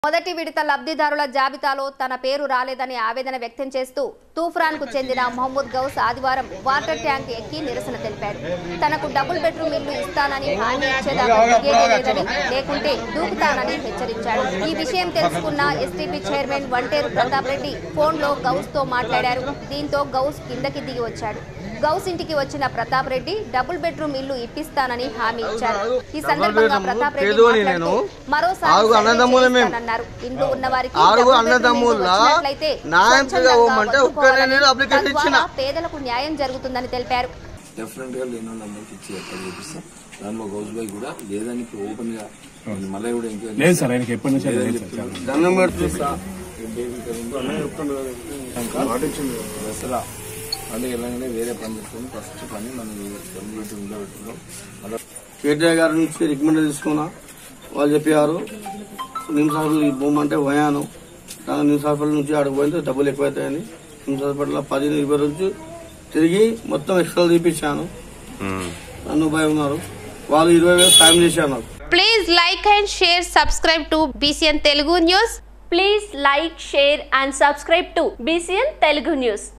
మొదటి విడత లబ్ధిదారుల జాబితాలో తన పేరు రాలేదని ఆవేదన వ్యక్తం చేస్తూ తూఫ్రాన్ కు చెందిన మహమ్మద్ గౌస్ ఆదివారం వాటర్ ట్యాంక్ ఎక్కి నిరసన తెలిపాడు తనకు డబుల్ బెడ్రూమ్ ఇల్లు ఇస్తానని హామీ ఇచ్చేదాకా దిగేదే లేదని లేకుంటే దూకుతానని హెచ్చరించాడు ఈ విషయం తెలుసుకున్న STP chairman Vanteru Pratap Reddy phone లో గౌస్ తో మాట్లాడారు దీంతో గౌస్ కిందకి దిగి వచ్చాడు గౌస్ ఇంటికి వచ్చిన ప్రతాప్ రెడ్డి డబుల్ బెడ్రూమ్ ఇల్లు ఇప్పిస్తానని హామీ ఇచ్చారు ఈ సందర్భంగా ప్రతాప్ రెడ్డి పేదోని మాట్లాడుతూ నేను. మరోసారి ఆరుగు సర్వే అన్నదమ్ములమే మేము. చేయిస్తానన్నారు. ఇండ్లు ఉన్న వారికి ఆరుగు డబుల్ బెడ్రూమ్ అన్నదమ్ముల ఇల్లు వచ్చినట్లయితే న్యాయం స్వచ్ఛందంగా చేయమంటే ఒక్కనే వదులుకోవాలని, నేను అప్లికేషన్ తద్వారా ఇచ్చిన. పేదలకు న్యాయం జరుగుతుందని తెలిపారు డెఫినెట్ గా లేని వాళ్ళందరికీ ఇచ్చి ఏర్పాటు చేపిస్తాం దానిలో గౌజ్ బాయ్ కూడా లేదని ఓపెన్ గా మళ్ళీ కూడా ఇంకా లేదు సార్ ఆయనకి ఎప్పటి నుంచి లేదని లేదు సార్ చెప్తున్నారు. దండం పెడుతున్నా దసరా అంటే ఎలాగైనా వేరే పని చేసుకుని ఫస్ట్ పని మనం పని పెట్టి ఉందో పెట్టుకున్నాం అలా కేటీఆర్ గారి నుంచి రికమెండ్ తీసుకున్నా వాళ్ళు చెప్పారు నిమ్స్ హాస్పిటల్ పోమంటే పోయాను నాకు నిమ్స్ హాస్పిటల్ నుంచి అక్కడికి పోయితే డబ్బులు ఎక్కువైతాయని నిమ్స్ హాస్పిటల్ పది ఇరవై రోజు తిరిగి మొత్తం ఎక్స్ట్రా తీపించాను నన్ను భయం ఉన్నారు వాళ్ళు ఇరవై వేలు సాయం చేశారు నాకు Please like and share, subscribe to BCN Telugu News. Please like, share and subscribe to BCN Telugu News.